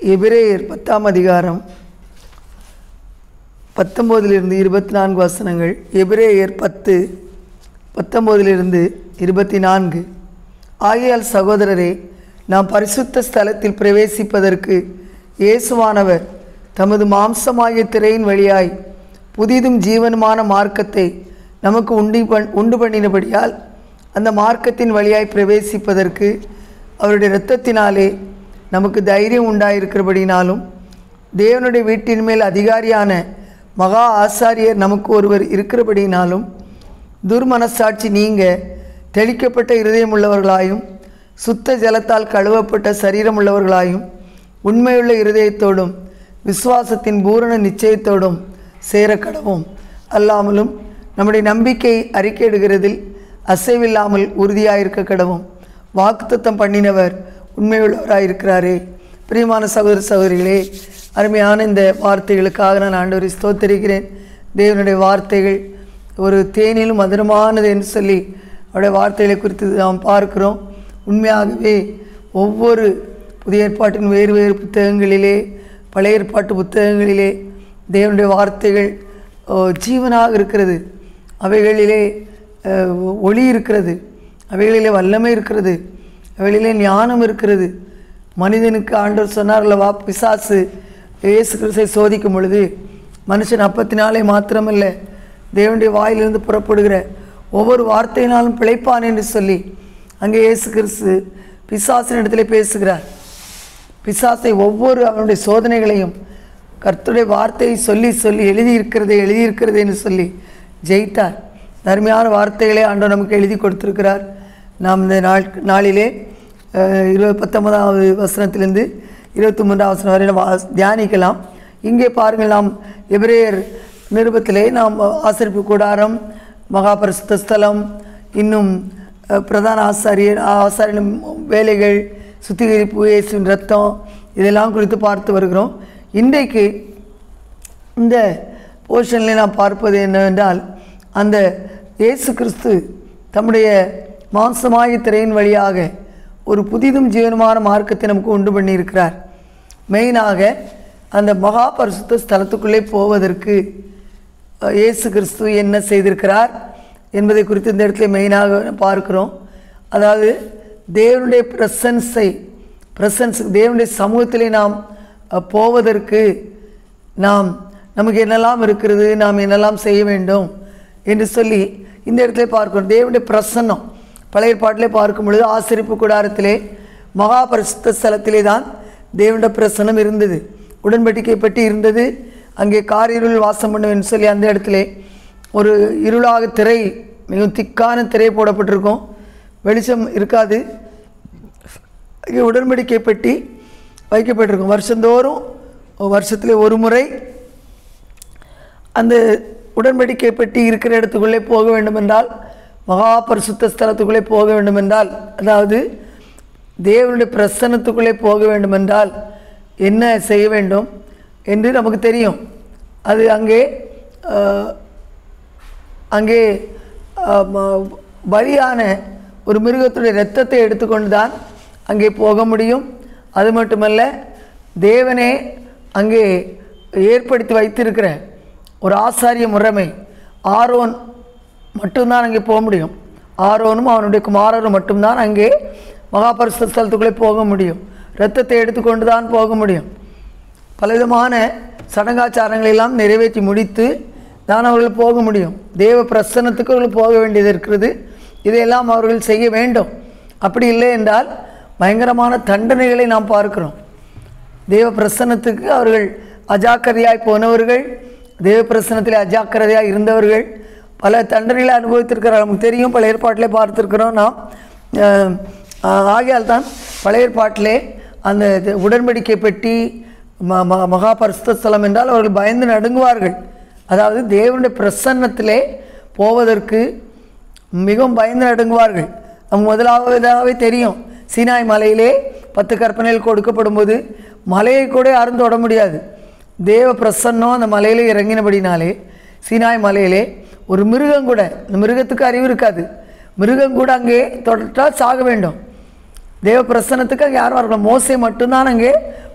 எபிரேயர் பத்தாம் அதிகாரம் பத்தொம்போதிலிருந்து இருபத்தி நான்கு வசனங்கள் எபிரேயர் பத்து பத்தொம்போதிலிருந்து இருபத்தி நான்கு ஆகையால் சகோதரரே நாம் பரிசுத்த ஸ்தலத்தில் பிரவேசிப்பதற்கு இயேசுவானவர் தமது மாம்சமாகிய திரையின் வழியாய் புதிதும் ஜீவனுமான மார்க்கத்தை நமக்கு உண்டி பண் உண்டு பண்ணினபடியால் அந்த மார்க்கத்தின் வழியாய் பிரவேசிப்பதற்கு அவருடைய இரத்தத்தினாலே நமக்கு தைரியம் உண்டாயிருக்கிறபடினாலும் தேவனுடைய வீட்டின் மேல் அதிகாரியான மகா ஆசாரியர் நமக்கு ஒருவர் இருக்கிறபடினாலும் துர்மனசாட்சி நீங்க தெளிக்கப்பட்ட இருதயம் உள்ளவர்களாயும் சுத்த ஜலத்தால் கழுவப்பட்ட சரீரம் உள்ளவர்களாயும் உண்மையுள்ள இருதயத்தோடும் விசுவாசத்தின் பூரண நிச்சயத்தோடும் சேர கடவும் அல்லாமலும் நம்முடைய நம்பிக்கை அறிக்கையிடுகிறதில் அசைவில்லாமல் உறுதியாயிருக்க கடவும் வாக்குத்தத்தம் பண்ணினவர் உண்மையுள்ளவராயிருக்கிறாரே பிரியமான சகோதர சகோதரிகளே அருமையான இந்த வார்த்தைகளுக்காக நான் ஆண்டவரை ஸ்தோத்தரிக்கிறேன் தேவனுடைய வார்த்தைகள் ஒரு தேனிலும் மதுரமானது என்று சொல்லி அவருடைய வார்த்தைகளை குறித்து நாம் பார்க்கிறோம் உண்மையாகவே ஒவ்வொரு புதிய ஏற்பாட்டின் வேறு வேறு புத்தகங்களிலே பழைய ஏற்பாட்டு புத்தகங்களிலே தேவனுடைய வார்த்தைகள் ஓ, ஜீவனாக இருக்கிறது அவைகளிலே அஹ், ஒளி இருக்கிறது அவைகளிலே வல்லமை இருக்கிறது அவைகளிலே ஞானம் இருக்கிறது மனிதனுக்கு ஆண்டவர் சொன்னார்ல வா பிசாசு இயேசு கிறிஸ்தை சோதிக்கும் பொழுது மனுஷன் அப்பத்தினாலே மாத்திரமல்ல தேவனுடைய வாயிலிருந்து புறப்படுகிற ஒவ்வொரு வார்த்தையினாலும் பிழைப்பான் என்று சொல்லி அங்கே இயேசு கிறிஸ்து பிசாசின் இடத்துல பேசுகிறார் பிசாசை ஒவ்வொரு அவனுடைய சோதனைகளையும் கர்த்தருடைய வார்த்தையை சொல்லி சொல்லி எழுதியிருக்கிறதே எழுதியிருக்கிறதே என்று சொல்லி ஜெயித்தார் அருமையான வார்த்தைகளை ஆண்டவர் நமக்கு எழுதி கொடுத்திருக்கிறார் நாம் இந்த நாள் நாளிலே அஹ், இருபது பத்தொன்பதாவது வசனத்திலிருந்து இருபத்தி மூன்றாம் வசனம் வரை வா தியானிக்கலாம் இங்கே பாருங்கள் நாம் எபிரேயர் நிருபத்திலே நாம் ஆசரிப்பு கூடாரம் மகாபரிசுத்த ஸ்தலம் இன்னும் அஹ், பிரதான ஆசாரியர் ஆசாரியின் வேலைகள் சுத்திகரிப்பு இயேசுவின் ரத்தம் இதெல்லாம் குறித்து பார்த்து வருகிறோம் இன்றைக்கு இந்த போர்ஷனில் நாம் பார்ப்பது என்னவென்றால் அந்த இயேசு கிறிஸ்து தம்முடைய மாம்சமாய திரையின் வழியாக ஒரு புதிதும் ஜீவனமான மார்க்கத்தை நமக்கு உண்டு பண்ணியிருக்கிறார் மெயினாக அந்த மகா பரிசுத்த ஸ்தலத்துக்குள்ளே போவதற்கு அஹ், இயேசு கிறிஸ்து என்ன செய்திருக்கிறார் என்பதை குறித்து இந்த இடத்துல மெயினாக பார்க்கிறோம் அதாவது தேவனுடைய பிரசன்ஸை பிரசன்ஸ் தேவனுடைய சமூகத்திலே நாம் அஹ், போவதற்கு நாம் நமக்கு என்னெல்லாம் இருக்கிறது நாம் என்னெல்லாம் செய்ய வேண்டும் என்று சொல்லி இந்த இடத்துல பார்க்கிறோம் தேவனுடைய பிரசன்னம் பழைய பாட்டிலே பார்க்கும் பொழுது ஆசிரிப்பு கூடாரத்திலே மகா பரிசுத்த ஸ்தலத்திலே தான் தேவனுடைய பிரசன்னம் இருந்தது உடன்படிக்கை பெட்டி இருந்தது அங்கே காரிருள் வாசம் பண்ணுவேன்னு சொல்லி அந்த இடத்துல ஒரு இருளாக திரை மிகவும் திக்கான திரை போடப்பட்டிருக்கும் வெளிச்சம் இருக்காது இங்கே உடன்படிக்கை பெட்டி வைக்கப்பட்டிருக்கும் வருஷந்தோறும் வருஷத்தில் ஒரு முறை அந்த உடன்படிக்கை பெட்டி இருக்கிற இடத்துக்குள்ளே போக வேண்டுமென்றால் மகா பரிசுத்த ஸ்தலத்துக்குள்ளே போக வேண்டுமென்றால் அதாவது தேவனுடைய பிரசன்னத்துக்குள்ளே போக வேண்டுமென்றால் என்ன செய்ய வேண்டும் என்று நமக்கு தெரியும் அது அங்கே ஆஹ், அங்கே ஆஹ், ம- பலியான ஒரு மிருகத்துடைய இரத்தத்தை எடுத்துக்கொண்டு தான் அங்கே போக முடியும் அது மட்டுமல்ல தேவனே அங்கே ஏற்படுத்தி வைத்திருக்கிற ஒரு ஆசாரிய முறைமை ஆரோன் மட்டும்தான் அங்கே போக முடியும் ஆரோனும் அவனுடைய குமாரரும் மட்டும்தான் அங்கே மகாபரிசுத்த ஸ்தலத்துக்குள்ளே போக முடியும் இரத்தத்தை எடுத்துக்கொண்டு தான் போக முடியும் பலவிதமான சடங்காச்சாரங்களை எல்லாம் நிறைவேற்றி முடித்து தான் அவர்கள் போக முடியும் தேவ பிரசன்னத்துக்கு அவர்கள் போக வேண்டியது இருக்கிறது இதையெல்லாம் அவர்கள் செய்ய வேண்டும் அப்படி இல்லை என்றால் பயங்கரமான தண்டனைகளை நாம் பார்க்கிறோம் தேவ பிரசன்னத்துக்கு அவர்கள் அஜாக்கிரதையாய் போனவர்கள் தேவ பிரசன்னத்தில் அஜாக்கிரதையாய் இருந்தவர்கள் பல தண்டனைகளை அனுபவித்திருக்கிறார் நமக்கு தெரியும் பல ஏற்பாட்டிலே பார்த்துருக்கிறோம் நாம் அஹ், ஆஹ், ஆகையால் தான் பழைய ஏற்பாட்டிலே அந்த இது உடன்படிக்கை பெட்டி ம ம- மகா பரிசுத்த ஸ்தலம் என்றால் அவர்கள் பயந்து நடுங்குவார்கள் அதாவது தேவனுடைய பிரசன்னத்திலே போவதற்கு மிகவும் பயந்து நடுங்குவார்கள் நமக்கு முதலாவதாகவே தெரியும் சீனாய் மலையிலே பத்து கற்பனைகள் கொடுக்கப்படும் போது மலையை கூட யாரும் தொட முடியாது தேவ பிரசன்னம் அந்த மலையிலே இறங்கினபடினாலே சீனாய் மலையிலே ஒரு மிருகம் கூட அந்த மிருகத்துக்கு அறிவு இருக்காது மிருகம் கூட அங்கே தொட்டால் சாக வேண்டும் தேவ பிரசன்னத்துக்கு அங்கே யாரும் வரக்கூடாது மோசே மட்டும்தான் அங்கே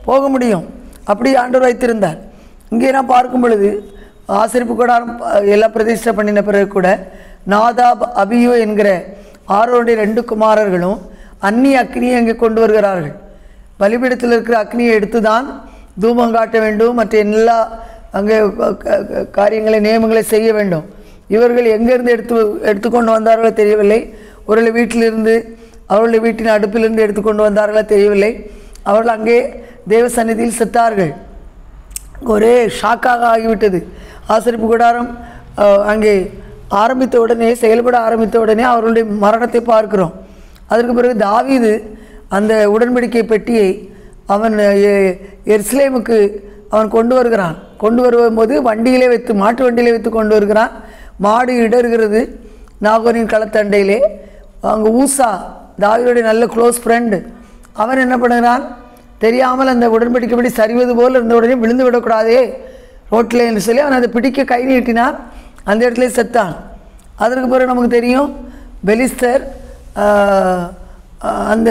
போக முடியும் அப்படி ஆண்டவர் வைத்திருந்தார் இங்கே நான் பார்க்கும் பொழுது ஆசிரிப்பு கூடாரம் அஹ், எல்லாம் பிரதிஷ்டை பண்ணின பிறகு கூட நாதாப் அபியோ என்கிற ஆரோடைய ரெண்டு குமாரர்களும் அந்நிய அக்னியை அங்கே கொண்டு வருகிறார்கள் பலிபீடத்தில் இருக்கிற அக்னியை எடுத்து தான் தூபம் காட்ட வேண்டும் மற்ற எல்லா அங்கே க- க- க- காரியங்களை நியமங்களை செய்ய வேண்டும் இவர்கள் எங்கேருந்து எடுத்து எடுத்துக்கொண்டு வந்தார்களோ தெரியவில்லை ஒருவேளை வீட்டிலிருந்து அவர்களுடைய வீட்டின் அடுப்பிலிருந்து எடுத்துக்கொண்டு வந்தார்களோ தெரியவில்லை அவர்கள் அங்கே தேவ சந்நிதியில் செத்தார்கள் ஒரே ஷாக்காக ஆகிவிட்டது ஆசரிப்பு கூடாரம் அஹ், அங்கே ஆரம்பித்த உடனே செயல்பட ஆரம்பித்த உடனே அவர்களுடைய மரணத்தை பார்க்கிறோம் அதற்கு பிறகு தாவீது அந்த உடன்படிக்கை பெட்டியை அவன் எ- எருசலேமுக்கு அவன் கொண்டு வருகிறான் கொண்டு வரும்போது வண்டியிலே வைத்து மாட்டு வண்டியிலே வைத்து கொண்டு வருகிறான் மாடு இடறுகிறது நாகோரின் களத்தண்டையிலே அங்கே ஊசா தாவீதுடைய நல்ல க்ளோஸ் ஃப்ரெண்டு அவன் என்ன பண்ணுகிறான் தெரியாமல் அந்த உடன்படிக்கைப்படி சரிவது போல் இருந்த உடனே விழுந்து விடக்கூடாதே ரோட்டில் என்று சொல்லி அவன் அதை பிடிக்க கை நீட்டினான் அந்த இடத்துல செத்தான் அதற்கு பிறகு நமக்கு தெரியும் பெலிஸ்தர் ஆஹ், ஆஹ், அந்த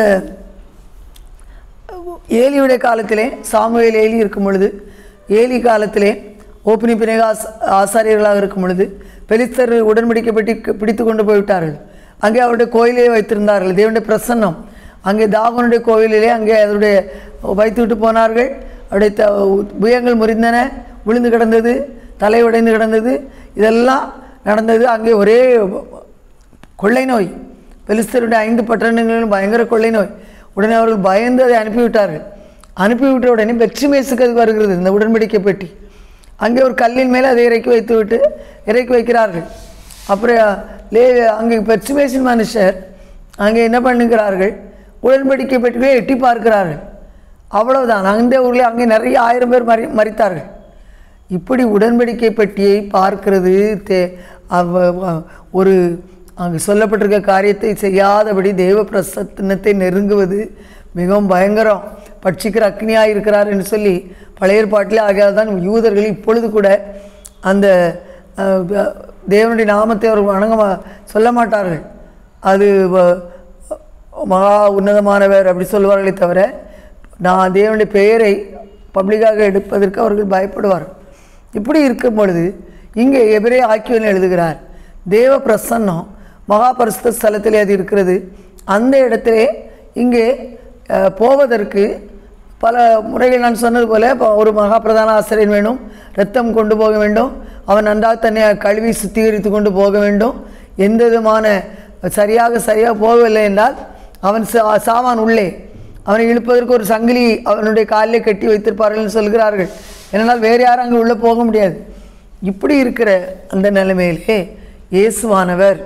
ஏலியுடைய காலத்திலே சாமுவேல் ஏலி இருக்கும் பொழுது ஏலி காலத்திலே ஓப்பினி பினேகாஸ் ஆசாரியர்களாக இருக்கும் பொழுது பெலிஸ்தர் உடன்படிக்கை பெட்டி பிடித்து கொண்டு போய்விட்டார்கள் அங்கே அவருடைய கோயிலே வைத்திருந்தார்கள் தேவனுடைய பிரசன்னம் அங்கே தாகனுடைய கோவிலிலே அங்கே அதனுடைய வைத்து விட்டு போனார்கள் அவருடைய த புயங்கள் முறிந்தன விழுந்து கிடந்தது தலை உடைந்து கிடந்தது இதெல்லாம் நடந்தது அங்கே ஒரே கொள்ளை நோய் பெலிஸ்தருடைய ஐந்து பட்டணங்களிலும் பயங்கர கொள்ளை நோய் உடனே அவர்கள் பயந்து அதை அனுப்பிவிட்டார்கள் அனுப்பிவிட்ட உடனே வெற்றி மேசுக்கு அது வருகிறது இந்த உடன்படிக்கை பெட்டி அங்கே ஒரு கல்லின் மேலே அதை இறக்கி வைத்து விட்டு இறக்கி வைக்கிறார்கள் அப்புறம் லே அங்கே வெற்றி மேசின் மனுஷர் அங்கே என்ன பண்ணுகிறார்கள் உடன்படிக்கை பெட்டிகளை எட்டி பார்க்கிறார்கள் அவ்வளவுதான் அந்த ஊரில் அங்கே நிறைய ஆயிரம் பேர் மறி மறித்தார்கள் இப்படி உடன்படிக்கை பெட்டியை பார்க்கிறது தே அவ- அவ- ஒரு அங்கு சொல்லப்பட்டிருக்க காரியத்தை செய்யாதபடி தெய்வ பிரசன்னத்தை நெருங்குவது மிகவும் பயங்கரம் பட்சிக்கிற அக்னியாக இருக்கிறார் என்று சொல்லி பழைய ஏற்பாட்டிலே ஆகையால் தான் யூதர்கள் இப்பொழுது கூட அந்த அஹ், த- தேவனுடைய நாமத்தை அவர் வணங்க மா- சொல்ல மாட்டார்கள் அது வ- மகா உன்னதமானவர் அப்படி சொல்லுவார்களே தவிர நான் தேவனுடைய பெயரை பப்ளிக்காக எடுப்பதற்கு அவர்கள் பயப்படுவார் இப்படி இருக்கும் பொழுது இங்கே எபிரே ஆக்கியோன் எழுதுகிறார் தேவ பிரசன்னம் மகா பரிசுத்த ஸ்தலத்திலே அது இருக்கிறது அந்த இடத்திலே இங்கே அஹ், போவதற்கு பல முறைகள் நான் சொன்னது போல இப்போ ஒரு மகா பிரதான ஆசிரியர் வேணும் ரத்தம் கொண்டு போக வேண்டும் அவன் நன்றாக தன்னை கழுவி சுத்திகரித்து கொண்டு போக வேண்டும் எந்த விதமான சரியாக சரியாக போகவில்லை என்றால் அவன் சா- சாவான் உள்ளே அவனை இழுப்பதற்கு ஒரு சங்கிலி அவனுடைய காலிலே கட்டி வைத்திருப்பார்கள் சொல்கிறார்கள் ஏனென்றால் வேறு யாரும் அங்கே உள்ளே போக முடியாது இப்படி இருக்கிற அந்த நிலைமையிலே இயேசுவானவர்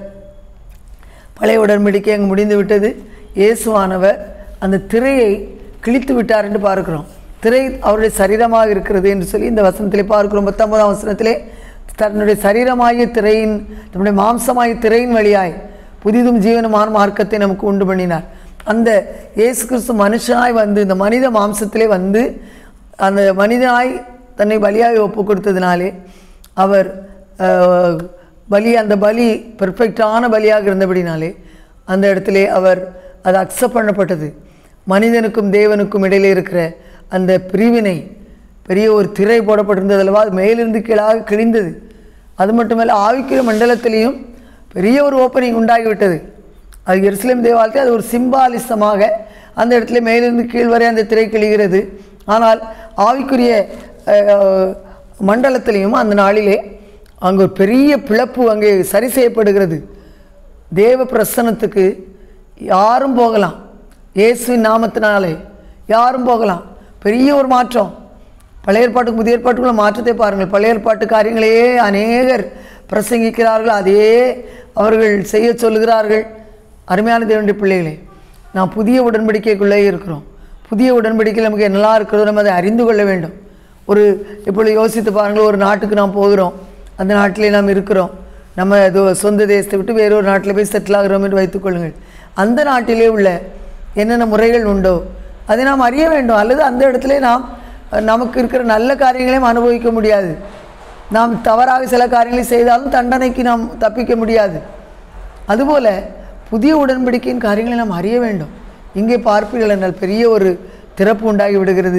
பழைய உடன்படிக்கை அங்கே முடிந்து விட்டது இயேசுவானவர் அந்த திரையை கிழித்து விட்டார் என்று பார்க்கிறோம் திரை அவருடைய சரீரமாக இருக்கிறது என்று சொல்லி இந்த வசனத்திலே பார்க்கிறோம் பத்தொன்பதாம் வசனத்திலே தன்னுடைய சரீரமாகிய திரையின் தன்னுடைய மாம்சமாகிய திரையின் வழியாய் புதிதும் ஜீவனமான மார்க்கத்தை நமக்கு உண்டு பண்ணினார் அந்த இயேசு கிறிஸ்து மனுஷனாய் வந்து இந்த மனித மாம்சத்திலே வந்து அந்த மனிதனாய் தன்னை பலியாய் ஒப்பு கொடுத்ததினாலே அவர் அஹ், பலி அந்த பலி பெர்ஃபெக்டான பலியாக இருந்தபடினாலே அந்த இடத்திலே அவர் அது அக்செப்ட் பண்ணப்பட்டது மனிதனுக்கும் தேவனுக்கும் இடையிலே இருக்கிற அந்த பிரிவினை பெரிய ஒரு திரை போடப்பட்டிருந்தது அல்லவா அது மேலிருந்து கீழாக கிழிந்தது அது மட்டுமல்ல ஆவிக்குரிய மண்டலத்திலேயும் பெரிய ஒரு ஓப்பனிங் உண்டாகிவிட்டது அது எருசலேம் தேவாலயத்தில் அது ஒரு சிம்பாலிசமாக அந்த இடத்துல மேலிருந்து கீழ் வரை அந்த திரை கிழிகிறது ஆனால் ஆவிக்குரிய அஹ், மண்டலத்திலையும் அந்த நாளிலே அங்கே ஒரு பெரிய பிளப்பு அங்கே சரி செய்யப்படுகிறது தேவ பிரசன்னத்துக்கு யாரும் போகலாம் இயேசுவின் நாமத்தினாலே யாரும் போகலாம் பெரிய ஒரு மாற்றம் பழைய ஏற்பாட்டுக்கு புதிய ஏற்பாட்டுக்குள்ள மாற்றத்தை பாருங்கள் பழைய ஏற்பாட்டு காரியங்களையே அநேகர் பிரசங்கிக்கிறார்கள் அதையே அவர்கள் செய்ய சொல்லுகிறார்கள் அருமையான தேவனுடைய பிள்ளைகளே நாம் புதிய உடன்படிக்கைக்குள்ளே இருக்கிறோம் புதிய உடன்படிக்கையில் நமக்கு என்னெல்லாம் இருக்கிறதோ நம்ம அதை அறிந்து கொள்ள வேண்டும் ஒரு இப்பொழுது யோசித்து பாருங்கள் ஒரு நாட்டுக்கு நாம் போகிறோம் அந்த நாட்டிலே நாம் இருக்கிறோம் நம்ம ஏதோ சொந்த தேசத்தை விட்டு வேறொரு நாட்டில் போய் செட்டில் ஆகிறோம் என்று வைத்துக்கொள்ளுங்கள் அந்த நாட்டிலே உள்ள என்னென்ன முறைகள் உண்டோ அதை நாம் அறிய வேண்டும் அல்லது அந்த இடத்துல நாம் அஹ், நமக்கு இருக்கிற நல்ல காரியங்களையும் அனுபவிக்க முடியாது நாம் தவறாக சில காரியங்களை செய்தாலும் தண்டனைக்கு நாம் தப்பிக்க முடியாது அதுபோல புதிய உடன்படிக்கையின் காரியங்களை நாம் அறிய வேண்டும் இங்கே பார்ப்பீர்கள் என்றால் பெரிய ஒரு திறப்பு உண்டாகி விடுகிறது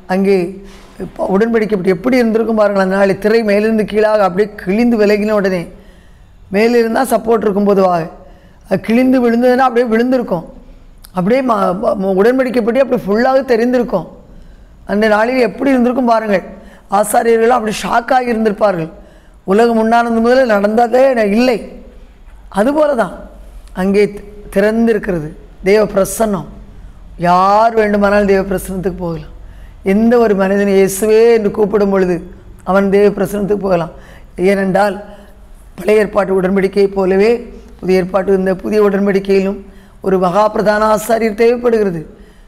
அங்கே இப்போ உடன்படிக்கப்பட்டு எப்படி இருந்திருக்கும் பாருங்கள் அந்த நாள் திரை மேலிருந்து கீழாக அப்படியே கிழிந்து விலகின உடனே மேலே இருந்தால் சப்போர்ட் இருக்கும் பொதுவாக அது கிழிந்து விழுந்ததுன்னா அப்படியே விழுந்திருக்கும் அப்படியே ம ம- உடன்படிக்கப்பட்டு அப்படி ஃபுல்லாக தெரிந்திருக்கும் அந்த நாளில் எப்படி இருந்திருக்கும் பாருங்கள் ஆசாரியர்கள் அப்படி ஷாக்காகி இருந்திருப்பார்கள் உலகம் உண்டானது முதல்ல நடந்ததே இல்லை அதுபோல தான் அங்கே தி- திறந்திருக்கிறது தேவ பிரசன்னம் யார் வேண்டுமானாலும் தேவ பிரசன்னத்துக்கு போகலாம் எந்த ஒரு மனிதன் இயேசுவே என்று கூப்பிடும் பொழுது அவன் தேவ பிரசன்னத்துக்கு போகலாம் ஏனென்றால் பழைய ஏற்பாட்டு உடன்படிக்கையைப் போலவே புதிய ஏற்பாட்டு இந்த புதிய உடன்படிக்கையிலும் ஒரு மகா பிரதான ஆசாரியர் தேவைப்படுகிறது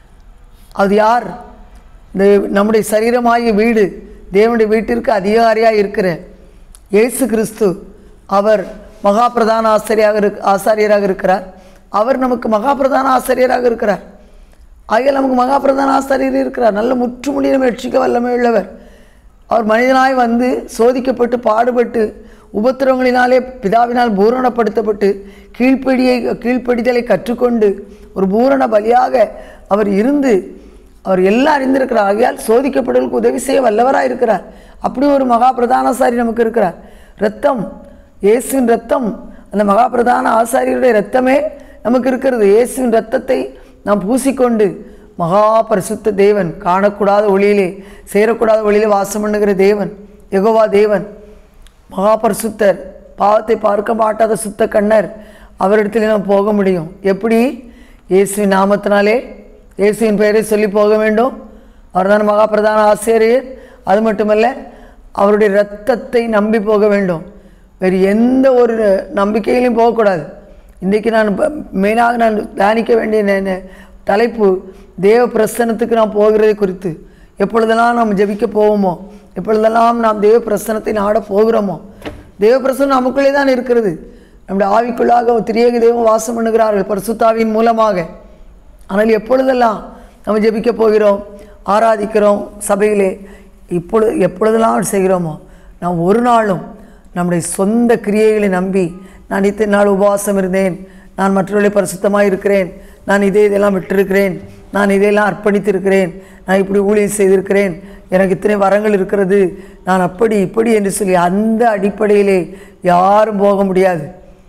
அது யார் இந்த நம்முடைய சரீரமாகிய வீடு தேவனுடைய வீட்டிற்கு அதிகாரியாக இருக்கிற இயேசு கிறிஸ்து அவர் மகா பிரதான ஆசிரியராக இருக் ஆசாரியராக இருக்கிறார் அவர் நமக்கு மகா பிரதான ஆசிரியராக இருக்கிறார் ஆகிய நமக்கு மகா பிரதான ஆசாரியர் இருக்கிறார் நல்ல முற்றுமுடியும் ரட்சிக்க வல்லமை உள்ளவர் அவர் மனிதனாய் வந்து சோதிக்கப்பட்டு பாடுபட்டு உபத்திரவங்களினாலே பிதாவினால் பூரணப்படுத்தப்பட்டு கீழ்ப்படியை கீழ்ப்படிதலை கற்றுக்கொண்டு ஒரு பூரண பலியாக அவர் இருந்து அவர் எல்லாம் அறிந்திருக்கிறார் ஆகையால் சோதிக்கப்படுவதற்கு உதவி செய்ய வல்லவராக இருக்கிறார் அப்படி ஒரு மகா பிரதானசாரி நமக்கு இருக்கிறார் இரத்தம் இயேசுவின் ரத்தம் அந்த மகா பிரதான ஆசாரியருடைய இரத்தமே நமக்கு இருக்கிறது இயேசுவின் ரத்தத்தை நாம் பூசிக்கொண்டு மகா பரிசுத்த தேவன் காணக்கூடாத ஒளியிலே சேரக்கூடாத ஒளியிலே வாசம் பண்ணுகிற தேவன் யெகோவா தேவன் மகா பரிசுத்தர் பாவத்தை பார்க்க மாட்டாத சுத்த கண்ணர் அவரிடத்தில் நாம் போக முடியும் எப்படி இயேசுவின் நாமத்தினாலே இயேசுவின் பெயரை சொல்லி போக வேண்டும் அவர்தான் மகா பிரதான ஆசிரியர் அது மட்டுமல்ல அவருடைய இரத்தத்தை நம்பி போக வேண்டும் வேறு எந்த ஒரு நம்பிக்கையிலையும் போகக்கூடாது இன்றைக்கு நான் மெயினாக நான் தியானிக்க வேண்டிய நே- நே- தலைப்பு தேவ பிரசன்னத்துக்கு நாம் போகிறதை குறித்து எப்பொழுதெல்லாம் நாம் ஜெபிக்க போவோமோ எப்பொழுதெல்லாம் நாம் தேவ பிரசன்னத்தை நாட போகிறோமோ தேவ பிரசன்னம் நமக்குள்ளே தான் இருக்கிறது நம்முடைய ஆவிக்குள்ளாக திரியேக தெய்வம் வாசம் பண்ணுகிறார்கள் பரிசுத்தாவின் மூலமாக ஆனால் எப்பொழுதெல்லாம் நம்ம ஜெபிக்க போகிறோம் ஆராதிக்கிறோம் சபையிலே இப்பொழுது எப்பொழுதெல்லாம் செய்கிறோமோ நாம் ஒரு நாளும் நம்முடைய சொந்த கிரியைகளை நம்பி நான் இத்தனை நாள் உபவாசம் இருந்தேன் நான் மற்றவர்களை பரிசுத்தமாக இருக்கிறேன் நான் இதே இதெல்லாம் விட்டிருக்கிறேன் நான் இதையெல்லாம் அர்ப்பணித்திருக்கிறேன் நான் இப்படி ஊழியம் செய்திருக்கிறேன் எனக்கு இத்தனை வரங்கள் இருக்கிறது நான் அப்படி இப்படி என்று சொல்லி அந்த அடிப்படையிலே யாரும் போக முடியாது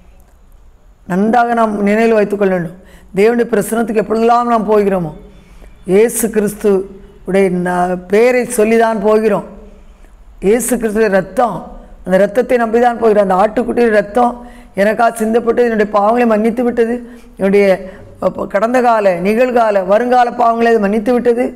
நன்றாக நாம் நினைவில் வைத்துக்கொள்ள வேண்டும் தேவனுடைய பிரசனத்துக்கு எப்பொழுதெல்லாம் நாம் போகிறோமோ இயேசு கிறிஸ்து உடைய ந- பெயரை சொல்லி தான் போகிறோம் இயேசு கிறிஸ்துடைய ரத்தம் அந்த ரத்தத்தை நம்பி தான் போகிறோம் அந்த ஆட்டுக்குட்டியின் ரத்தம் எனக்காக சிந்தப்பட்டு என்னுடைய பாவங்களை மன்னித்து விட்டது என்னுடைய அப்ப கடந்த கால நிகழ்கால வருங்கால பாவங்களை அது மன்னித்து விட்டது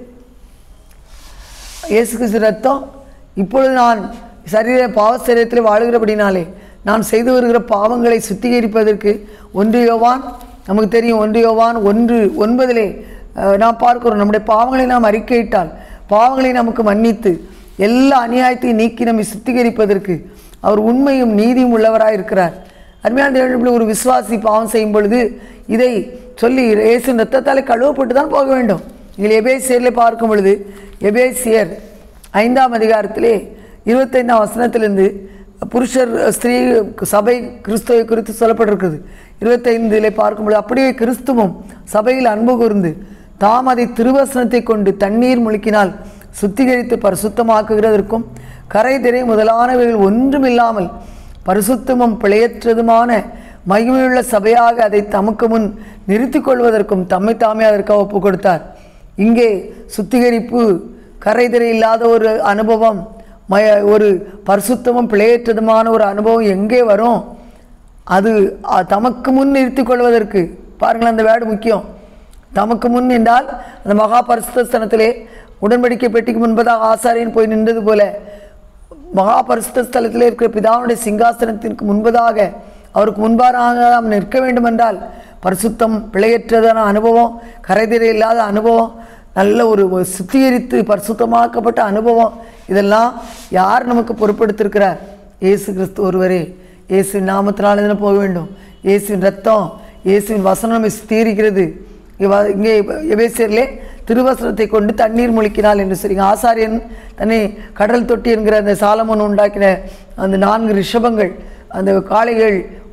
இயேசு கிறிஸ்து ரத்தம் இப்பொழுது நான் சரீர பாவ சரீரத்தில் வாழுகிறபடினாலே நான் செய்து வருகிற பாவங்களை சுத்திகரிப்பதற்கு ஒன்று யோவான் நமக்கு தெரியும் ஒன்று யோவான் ஒன்று ஒன்பதிலே அஹ், நாம் பார்க்கிறோம் நம்முடைய பாவங்களை நாம் அறிக்கையிட்டால் பாவங்களை நமக்கு மன்னித்து எல்லா அநியாயத்தையும் நீக்கி நம்மை சுத்திகரிப்பதற்கு அவர் உண்மையும் நீதியும் உள்ளவராக இருக்கிறார் அருமையான தேவனுடைய ஒரு விசுவாசி பாவம் செய்யும் பொழுது இதை சொல்லி இயேசு ரத்தத்தாலே கழுவப்பட்டு தான் போக வேண்டும் இதில் எபேசியரில் பார்க்கும் பொழுது எபேசியர் ஐந்தாம் அதிகாரத்திலே இருபத்தைந்தாம் வசனத்திலிருந்து புருஷர் ஸ்திரீ சபை கிறிஸ்துவை குறித்து சொல்லப்பட்டிருக்குது இருபத்தைந்திலே பார்க்கும்பொழுது அப்படியே கிறிஸ்துவும் சபையில் அன்பு கூர்ந்து தாம் அதை திருவசனத்தை கொண்டு தண்ணீர் முழுக்கினால் சுத்திகரித்து பரிசுத்தமாக்குகிறதற்கும் கரை திரை முதலானவைகள் ஒன்றுமில்லாமல் பரிசுத்தமும் பிழையற்றதுமான மகிமையுள்ள சபையாக அதை தமக்கு முன் நிறுத்திக் கொள்வதற்கும் தம்மை தாமே அதற்காக ஒப்பு கொடுத்தார் இங்கே சுத்திகரிப்பு கரைதிரை இல்லாத ஒரு அனுபவம் மய ஒரு பரிசுத்தமும் பிழையற்றதுமான ஒரு அனுபவம் எங்கே வரும் அது அ, தமக்கு முன் நிறுத்திக் கொள்வதற்கு பாருங்களேன் அந்த வேர்டு முக்கியம் தமக்கு முன் என்றால் அந்த மகா பரிசுத்த ஸ்தலத்திலே உடன்படிக்கை பெட்டிக்கு முன்பதாக ஆசாரியன் போய் நின்றது போல மகா பரிசுத்த ஸ்தலத்திலே இருக்கிற பிதாவுடைய சிங்காசனத்திற்கு முன்பதாக அவருக்கு முன்பாக நாம் நிற்க வேண்டுமென்றால் பரிசுத்தம் பிழையற்றதான அனுபவம் கரைதிரை இல்லாத அனுபவம் நல்ல ஒரு ஒரு சுத்திகரித்து பரிசுத்தமாக்கப்பட்ட அனுபவம் இதெல்லாம் யார் நமக்கு பொறுப்படுத்திருக்கிறார் இயேசு கிறிஸ்து ஒருவரே இயேசுவின் நாமத்தினால தானே போக வேண்டும் இயேசுவின் ரத்தம் இயேசுவின் வசனம் நம்மை சுத்திகரிக்கிறது இவ- இங்கே எபேசியரிலே திருவசனத்தை கொண்டு தண்ணீர் முழுக்கினாள் என்று சொல்லி ஆசாரியன் தன்னை கடல் தொட்டி என்கிற அந்த சாலமன் உண்டாக்கின அந்த நான்கு ரிஷபங்கள் அந்த காளைகள்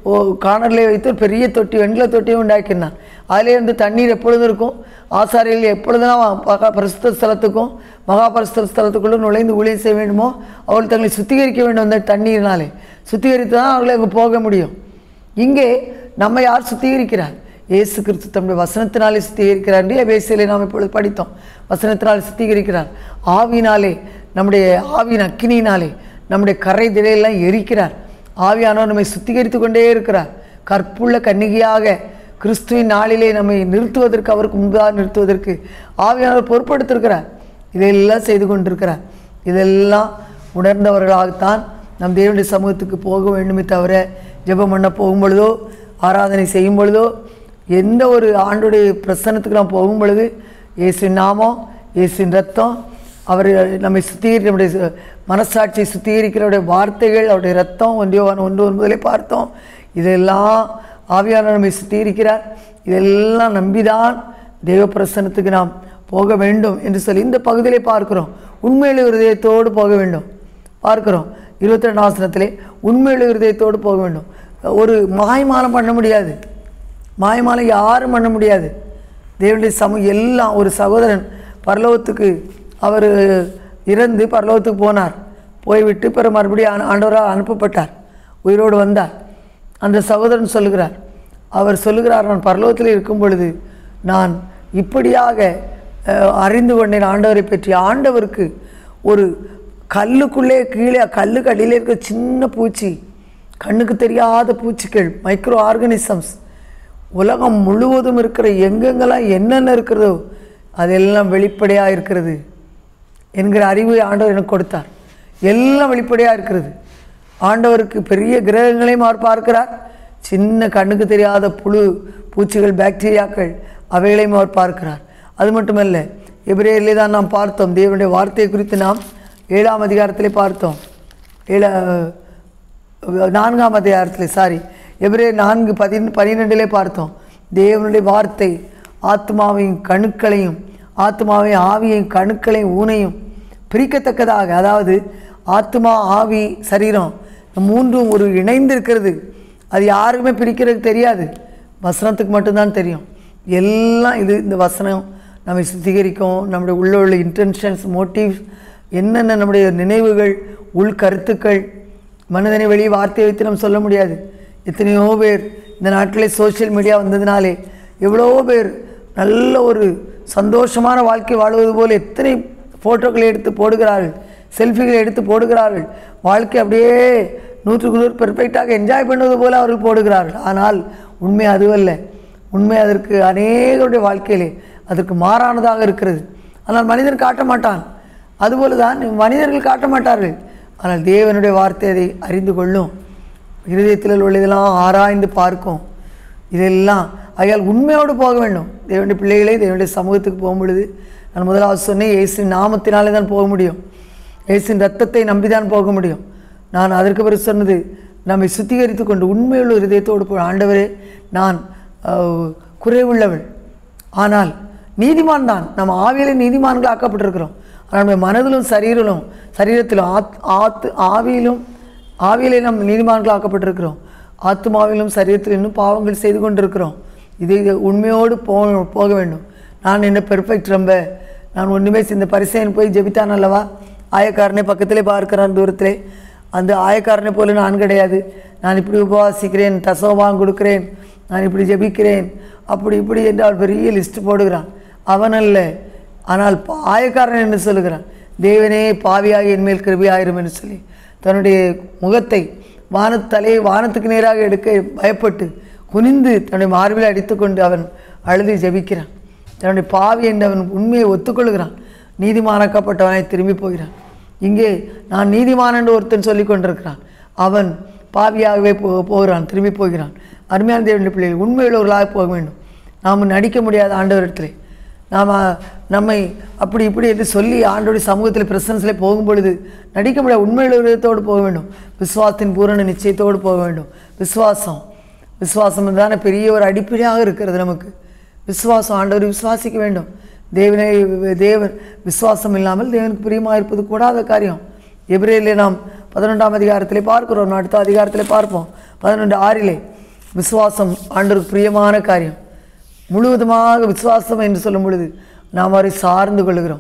ஓ காணரிலே வைத்து ஒரு பெரிய தொட்டி வெண்கல தொட்டியும் உண்டாக்கினான் அதிலே இருந்து தண்ணீர் எப்பொழுதும் இருக்கும் ஆசாரியில் எப்பொழுதெல்லாம் மகா பரிசுத்த ஸ்தலத்துக்கும் மகா பரிசுத்த ஸ்தலத்துக்குள்ளே நுழைந்து ஊழியம் செய்ய வேண்டுமோ அவர்கள் தங்களை சுத்திகரிக்க வேண்டும் அந்த தண்ணீரினாலே சுத்திகரித்து தான் அவர்களை அங்கே போக முடியும் இங்கே நம்ம யார் சுத்திகரிக்கிறார் இயேசு கிறிஸ்து தம்முடைய வசனத்தினாலே சுத்திகரிக்கிறார் என்று எபேசியிலே நாம் இப்பொழுது படித்தோம் வசனத்தினாலே சுத்திகரிக்கிறார் ஆவினாலே நம்முடைய ஆவியின் அக்கினியினாலே நம்முடைய கரை திரையெல்லாம் எரிக்கிறார் ஆவியானவர் நம்மை சுத்திகரித்து கொண்டே இருக்கிறார் கற்புள்ள கன்னிகையாக கிறிஸ்துவின் நாளிலே நம்மை நிறுத்துவதற்கு அவருக்கு முன்பாக நிறுத்துவதற்கு ஆவியானவர் பொறுப்படுத்திருக்கிறார் இதையெல்லாம் செய்து கொண்டிருக்கிறார் இதெல்லாம் உணர்ந்தவர்களாகத்தான் நம் தேவனுடைய சமூகத்துக்கு போக வேண்டுமே தவிர ஜெபம் பண்ண போகும் பொழுதோ ஆராதனை செய்யும் பொழுதோ எந்த ஒரு ஆண்டுடைய பிரசன்னத்துக்கு நாம் போகும் பொழுது இயேசுவின் நாமம் இயேசுவின் ரத்தம் அவர் நம்மை சுத்திகரி நம்முடைய சு- மனசாட்சியை சுத்திகரிக்கிறவருடைய வார்த்தைகள் அவருடைய ரத்தம் ஒன்றியோ ஒன்று ஒன்பதிலே பார்த்தோம் இதெல்லாம் ஆவியானவர் நம்மை சுத்திகரிக்கிறார் இதெல்லாம் நம்பிதான் தெய்வ பிரசன்னத்துக்கு நாம் போக வேண்டும் என்று சொல்லி இந்த பகுதியிலே பார்க்கிறோம் உண்மையிலே இருதயத்தோடு போக வேண்டும் பார்க்கிறோம் இருபத்தி ரெண்டாம் வசனத்திலே உண்மையுள்ள இருதயத்தோடு போக வேண்டும் ஒரு மாய்மாலம் பண்ண முடியாது மாய்மாலம் யாரும் பண்ண முடியாது தேவனுடைய சமூக எல்லாம் ஒரு சகோதரன் பரலோகத்துக்கு அவர் இறந்து பரலோகத்துக்கு போனார் போய்விட்டு பிறகு மறுபடியும் ஆண- ஆண்டவரால் அனுப்பப்பட்டார் உயிரோடு வந்தார் அந்த சகோதரன் சொல்லுகிறார் அவர் சொல்லுகிறார் நான் பரலோகத்தில் இருக்கும் பொழுது நான் இப்படியாக அஹ், அறிந்து கொண்டேன் ஆண்டவரை பற்றி ஆண்டவருக்கு ஒரு கல்லுக்குள்ளே கீழே கல்லுக்கு அடியில் இருக்கிற சின்ன பூச்சி கண்ணுக்கு தெரியாத பூச்சிகள் மைக்ரோ ஆர்கனிசம்ஸ் உலகம் முழுவதும் இருக்கிற எங்கெங்கெல்லாம் என்னென்ன இருக்கிறதோ அதெல்லாம் வெளிப்படையாக இருக்கிறது என்கிற அறிவை ஆண்டவர் எனக்கு கொடுத்தார் எல்லாம் வெளிப்படையாக இருக்கிறது ஆண்டவருக்கு பெரிய கிரகங்களையும் அவர் பார்க்கிறார் சின்ன கண்ணுக்கு தெரியாத புழு பூச்சிகள் பாக்டீரியாக்கள் அவைகளையும் அவர் பார்க்கிறார் அது மட்டுமல்ல எபிரேயரிலே தான் நாம் பார்த்தோம் தேவனுடைய வார்த்தையை குறித்து நாம் ஏழாம் அதிகாரத்திலே பார்த்தோம் ஏழா நான்காம் அதிகாரத்தில் சாரி எபிரே நான்கு பதின் பன்னிரெண்டிலே பார்த்தோம் தேவனுடைய வார்த்தை ஆத்மாவையும் கணுக்களையும் ஆத்மாவையும் ஆவியையும் கணுக்களையும் ஊனையும் பிரிக்கத்தக்கதாக அதாவது ஆத்மா ஆவி சரீரம் இந்த மூன்றும் ஒரு இணைந்து இருக்கிறது அது யாருக்குமே பிரிக்கிறது தெரியாது வசனத்துக்கு மட்டும்தான் தெரியும் எல்லாம் இது இந்த வசனம் நம்மை சுத்திகரிக்கும் நம்முடைய உள்ள உள்ள இன்டென்ஷன்ஸ் மோட்டிவ்ஸ் என்னென்ன நம்முடைய நினைவுகள் உள் கருத்துக்கள் மனிதனை வெளியே வார்த்தையை வைத்து நம்ம சொல்ல முடியாது எத்தனையோ பேர் இந்த நாட்டிலே சோஷியல் மீடியா வந்ததினாலே எவ்வளோ பேர் நல்ல ஒரு சந்தோஷமான வாழ்க்கை வாழ்வது போல் எத்தனை ஃபோட்டோக்களை எடுத்து போடுகிறார்கள் செல்ஃபிகளை எடுத்து போடுகிறார்கள் வாழ்க்கை அப்படியே நூற்றுக்கு நூறு பெர்ஃபெக்டாக என்ஜாய் பண்ணுவது போல அவர்கள் போடுகிறார்கள் ஆனால் உண்மை அதுவல்ல உண்மை அதற்கு அநேகருடைய வாழ்க்கையிலே அதற்கு மாறானதாக இருக்கிறது ஆனால் மனிதன் காட்ட மாட்டான் அதுபோல தான் மனிதர்கள் காட்ட மாட்டார்கள் ஆனால் தேவனுடைய வார்த்தை அதை அறிந்து கொள்ளும் இருதயத்தில் உள்ளதெல்லாம் ஆராய்ந்து பார்க்கும் இதெல்லாம் ஆகையால் உண்மையோடு போக வேண்டும் தேவனுடைய பிள்ளைகளே தேவனுடைய சமூகத்துக்கு போகும் பொழுது நான் முதலாவது சொன்னேன் இயேசுவின் நாமத்தினாலே தான் போக முடியும் இயேசுவின் ரத்தத்தை நம்பி தான் போக முடியும் நான் அதற்கு பிறகு சொன்னது நம்மை சுத்திகரித்து கொண்டு உண்மையுள்ள இருதயத்தோடு போ ஆண்டவரே நான் அஹ், குறைவுள்ளவள் ஆனால் நீதிமான் தான் நம்ம ஆவியிலே நீதிமான்கள் ஆக்கப்பட்டிருக்கிறோம் ஆனால் நம்முடைய மனதிலும் சரீரிலும் சரீரத்திலும் ஆத் ஆத்து ஆவியிலும் ஆவியிலே நாம் நீதிமான்கள் ஆக்கப்பட்டிருக்கிறோம் ஆத்மாவிலும் சரீரத்திலும் இன்னும் பாவங்கள் செய்து கொண்டிருக்கிறோம் இது இது உண்மையோடு போ போக வேண்டும் நான் என்ன பெர்ஃபெக்ட் ரொம்ப நான் ஒன்றுமே செ- இந்த பரிசையன் போய் ஜெபித்தான் அல்லவா ஆயக்காரனை பக்கத்திலே பார்க்கிறான் தூரத்திலே அந்த ஆயக்காரனை போல நான் கிடையாது நான் இப்படி உபவாசிக்கிறேன் தசோபாங் கொடுக்கிறேன் நான் இப்படி ஜெபிக்கிறேன் அப்படி இப்படி என்று அவர் பெரிய லிஸ்ட் போடுகிறான் அவன் அல்ல ஆனால் பா- ஆயக்காரன் என்று சொல்லுகிறான் தேவனே பாவியாகி என்மேல் கிருபியாயிரும் என்று சொல்லி தன்னுடைய முகத்தை வானத் தலையை வானத்துக்கு நேராக எடுக்க பயப்பட்டு குனிந்து தன்னுடைய மார்பில் அடித்துக்கொண்டு அவன் அழுது ஜெபிக்கிறான் தன்னுடைய பாவி என்று அவன் உண்மையை ஒத்துக்கொள்கிறான் நீதிமானாக்கப்பட்டவனை திரும்பி போகிறான் இங்கே நான் நீதிமான் என்று ஒருத்தன் சொல்லி கொண்டிருக்கிறான் அவன் பாவியாகவே போ போகிறான் திரும்பி போகிறான் அருமையான தேவனுடைய பிள்ளைகள் உண்மையுள்ளவர்களாக போக வேண்டும் நாம் நடிக்க முடியாத ஆண்டவரிடத்திலே நாம் நம்மை அப்படி இப்படி என்று சொல்லி ஆண்டோடைய சமூகத்தில் பிரசன்ஸில் போகும் பொழுது நடிக்க முடியாது உண்மையுள்ள விதத்தோடு போக வேண்டும் விசுவாசத்தின் பூரண நிச்சயத்தோடு போக வேண்டும் விசுவாசம் விசுவாசம் தானே பெரிய ஒரு அடிப்படையாக இருக்கிறது நமக்கு விசுவாசம் ஆண்டவர் விசுவாசிக்க வேண்டும் தேவனை தேவன் விசுவாசம் இல்லாமல் தேவனுக்கு பிரியமாக இருப்பது கூடாத காரியம் எபிரேலே நாம் பதினொன்றாம் அதிகாரத்திலே பார்க்கிறோம் அடுத்த அதிகாரத்திலே பார்ப்போம் பதினொன்று ஆறிலே விசுவாசம் ஆண்டவருக்கு பிரியமான காரியம் முழுவதுமாக விசுவாசம் என்று சொல்லும் பொழுது நாம் அவரை சார்ந்து கொள்கிறோம்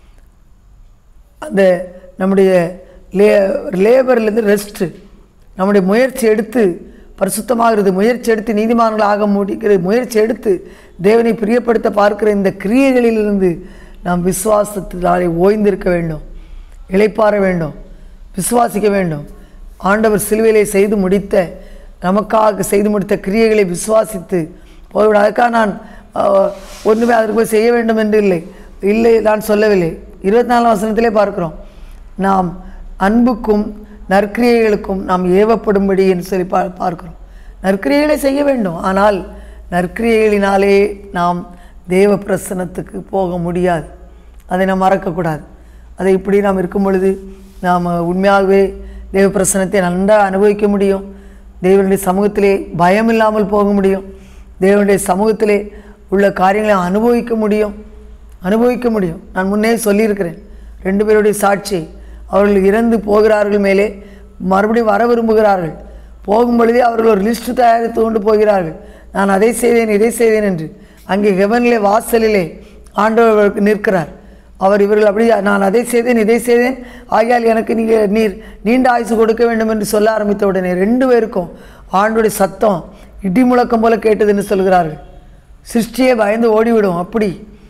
அந்த நம்முடைய லே லேபர்லேருந்து ரெஸ்ட்டு நம்முடைய முயற்சி எடுத்து பரிசுத்தமாகிறது முயற்சி எடுத்து நீதிமான்கள் ஆக முடிக்கிறது முயற்சி எடுத்து தேவனை பிரியப்படுத்த பார்க்கிற இந்த கிரியைகளிலிருந்து நாம் விசுவாசத்தினாலே ஓய்ந்திருக்க வேண்டும் இளைப்பாற வேண்டும் விசுவாசிக்க வேண்டும் ஆண்டவர் சிலுவையிலே செய்து முடித்த நமக்காக செய்து முடித்த கிரியைகளை விசுவாசித்து போய்விடும் அதுக்காக நான் ஆஹ், ஒன்றுமே அதற்கு போய் செய்ய வேண்டும் என்று இல்லை இல்லை நான் சொல்லவில்லை இருபத்தி நாலாம் வசனத்திலே பார்க்கிறோம் நாம் அன்புக்கும் நற்கிரியைகளுக்கும் நாம் ஏவப்படும்படி என்று சொல்லி பா பார்க்கிறோம் நற்கிரியைகளை செய்ய வேண்டும் ஆனால் நற்கிரியைகளினாலே நாம் தேவ பிரசன்னத்துக்கு போக முடியாது அதை நாம் மறக்கக்கூடாது அதை இப்படி நாம் இருக்கும் பொழுது நாம் உண்மையாகவே தேவ பிரசன்னத்தை நன்றாக அனுபவிக்க முடியும் தேவனுடைய சமூகத்திலே பயம் இல்லாமல் போக முடியும் தேவனுடைய சமூகத்திலே உள்ள காரியங்களை அனுபவிக்க முடியும் அனுபவிக்க முடியும் நான் முன்னே சொல்லியிருக்கிறேன் ரெண்டு பேருடைய சாட்சி அவர்கள் இறந்து போகிறார்கள் மேலே மறுபடியும் வர விரும்புகிறார்கள் போகும் பொழுதே அவர்கள் ஒரு லிஸ்ட் தயாரித்து கொண்டு போகிறார்கள் நான் அதை செய்தேன் இதை செய்தேன் என்று அங்கே ஹெவனிலே வாசலிலே ஆண்டவர் நிற்கிறார் அவர் இவர்கள் அப்படி நான் அதை செய்தேன் இதை செய்தேன் ஆகையால் எனக்கு நீங்கள் நீர் நீண்ட ஆயுசு கொடுக்க வேண்டும் என்று சொல்ல ஆரம்பித்த உடனே ரெண்டு பேருக்கும் ஆண்டுடைய சத்தம் இடி முழக்கம் போல கேட்டதுன்னு சொல்கிறார்கள் சிருஷ்டியே பயந்து ஓடிவிடும் அப்படி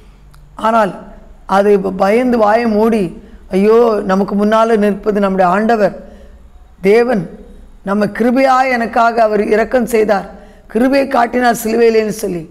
ஆனால் அது பயந்து வாயை மூடி ஐயோ நமக்கு முன்னால் நிற்பது நம்முடைய ஆண்டவர் தேவன் நம்ம கிருபையாய் எனக்காக அவர் இரக்கம் செய்தார் கிருபையை காட்டினார் சிலுவையிலேன்னு சொல்லி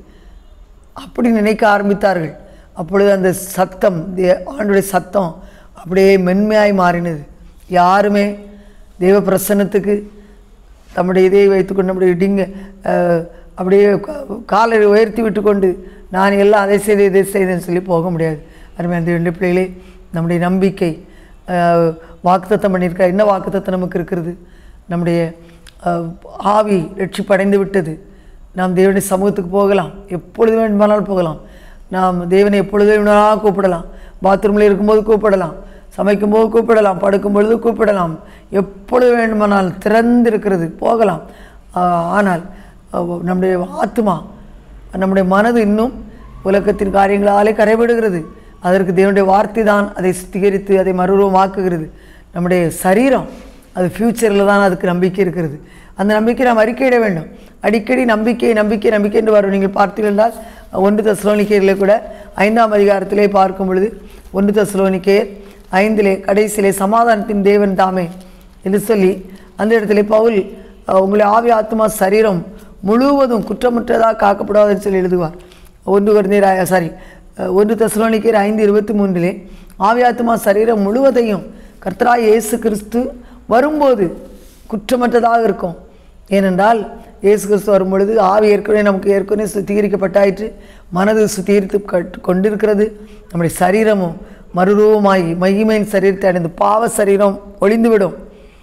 அப்படி நினைக்க ஆரம்பித்தார்கள் அப்பொழுது அந்த சத்தம் தே- ஆண்டுடைய சத்தம் அப்படியே மென்மையாய் மாறினது யாருமே தேவ பிரசன்னத்துக்கு தம்முடைய இதை வைத்துக்கொண்டு நம்முடைய இடிங்க அஹ், அப்படியே கா- காலை உயர்த்தி விட்டுக்கொண்டு நான் எல்லாம் அதை செய்து இதை செய்தேன்னு சொல்லி போக முடியாது அருமையான ரெண்டு பிள்ளைகளே நம்முடைய நம்பிக்கை அஹ், வாக்குத்தத்தம் பண்ணியிருக்கா என்ன வாக்குத்தத்தம் நமக்கு இருக்கிறது நம்முடைய அஹ், ஆவி ரட்சிப்படைந்து விட்டது நாம் தேவனுடைய சமூகத்துக்கு போகலாம் எப்பொழுது வேண்டுமானாலும் போகலாம் நாம் தேவனை எப்பொழுது வேணுமானாலும் கூப்பிடலாம் பாத்ரூமில் இருக்கும்போது கூப்பிடலாம் சமைக்கும்போது கூப்பிடலாம் படுக்கும் பொழுது கூப்பிடலாம் எப்பொழுது வேண்டுமானாலும் திறந்து இருக்கிறது போகலாம் ஆஹ், ஆனால் அஹ், நம்முடைய ஆத்மா நம்முடைய மனது இன்னும் உலகத்தின் காரியங்களாலே கரைபடுகிறது அதற்கு தேவனுடைய வார்த்தை தான் அதை சுத்திகரித்து அதை மறுரூபமாக்குகிறது நம்முடைய சரீரம் அது ஃப்யூச்சரில் தான் அதுக்கு நம்பிக்கை இருக்கிறது அந்த நம்பிக்கை நாம் அறிக்கையிட வேண்டும் அடிக்கடி நம்பிக்கை நம்பிக்கை நம்பிக்கை என்று வரும் நீங்கள் பார்த்தீர்கள் என்றால் ஒன்று தஸ்லோனிக்கையில் கூட ஐந்தாம் அதிகாரத்திலே பார்க்கும் பொழுது ஒன்று தஸ்லோனிக்கேயர் ஐந்திலே கடைசியிலே சமாதானத்தின் தேவன் தாமே என்று சொல்லி அந்த இடத்துல பவுல் அஹ், உங்களுடைய ஆவி ஆத்மா சரீரம் முழுவதும் குற்றமற்றதாக காக்கப்படாதுன்னு சொல்லி எழுதுவார் ஒன்று குறைந்தீர் சாரி ஒன்று தஸ்லோனிக்கர் ஐந்து இருபத்தி மூன்றிலே ஆவி ஆத்மா சரீரம் முழுவதையும் கர்த்தராய் இயேசு கிறிஸ்து வரும்போது குற்றமற்றதாக இருக்கும் ஏனென்றால் இயேசு கிறிஸ்து வரும்பொழுது ஆவி ஏற்கனவே நமக்கு ஏற்கனவே சுத்திகரிக்கப்பட்டாயிற்று மனது சுத்திகரித்து கட்- கொண்டிருக்கிறது நம்முடைய சரீரமும் மறுரூபமாகி மகிமையின் சரீரத்தை அடைந்து பாவ சரீரம் ஒளிந்துவிடும்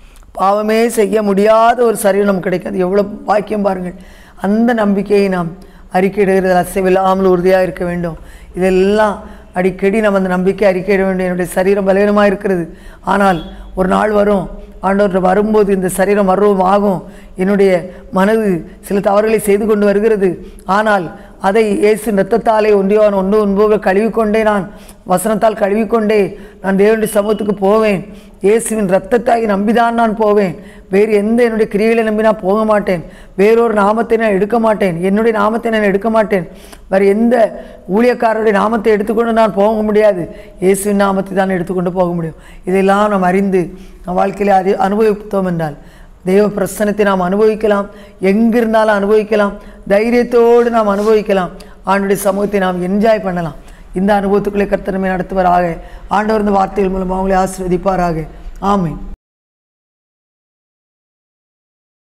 பாவமே செய்ய முடியாத ஒரு சரீரம் நமக்கு கிடைக்கும் அது எவ்வளோ பாக்கியம் பாருங்கள் அந்த நம்பிக்கையை நாம் அறிக்கையிடுகிறது அசைவில்லாமல் உறுதியாக இருக்க வேண்டும் இதெல்லாம் அடிக்கடி நம்ம அந்த நம்பிக்கை அறிக்கையிட வேண்டும் என்னுடைய சரீரம் பலவீனமாக இருக்கிறது ஆனால் ஒரு நாள் வரும் ஆண்டவர் வரும்போது இந்த சரீரம் மருவம் ஆகும் என்னுடைய மனது சில தவறுகளை செய்து கொண்டு வருகிறது ஆனால் அதை இயேசு இரத்தத்தாலே ஒன்றியவன் ஒன்று ஒன்பது கழுவிக்கொண்டே நான் வசனத்தால் கழுவிக்கொண்டே நான் தேவனுடைய சமூகத்துக்கு போவேன் இயேசுவின் இரத்தத்தாய் நம்பிதான் நான் போவேன் வேறு எந்த என்னுடைய கிரியைகளை நம்பி நான் போக மாட்டேன் வேறொரு நாமத்தை நான் எடுக்க மாட்டேன் என்னுடைய நாமத்தை நான் எடுக்க மாட்டேன் வேறு எந்த ஊழியக்காரருடைய நாமத்தை எடுத்துக்கொண்டு நான் போக முடியாது இயேசுவின் நாமத்தை தான் எடுத்துக்கொண்டு போக முடியும் இதெல்லாம் நாம் அறிந்து நம் வாழ்க்கையில் அறி அனுபவித்தோம் என்றால் தெய்வ பிரசனத்தை நாம் அனுபவிக்கலாம் எங்கிருந்தாலும் அனுபவிக்கலாம் தைரியத்தோடு நாம் அனுபவிக்கலாம் ஆண்டுடைய சமூகத்தை நாம் என்ஜாய் பண்ணலாம் இந்த அனுபவத்துக்குள்ளே கர்த்தனமே நடத்துவராக ஆண்டவர் இந்த வார்த்தைகள் மூலம் அவங்களை ஆசீர்வதிப்பாராக ஆமென்